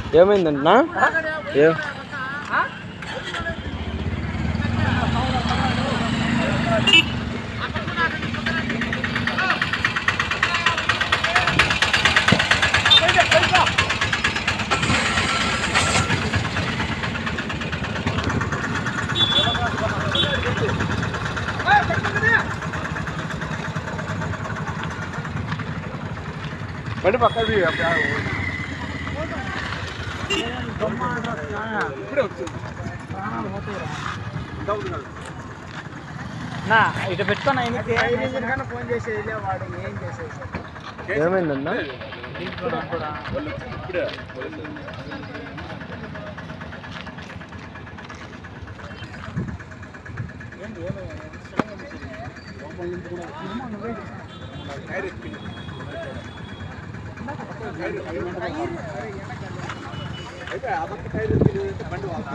ఏమైందన్నా ఏ బండి పక్కది ఇప్పుడే వచ్చింది నా ఇటు పెట్టుకొని ఫోన్ చేసి వాడు ఏం చేసేది ఏమైందన్నా వాళ్ళు ఇప్పుడే అయితే అదొక టైర్ బండి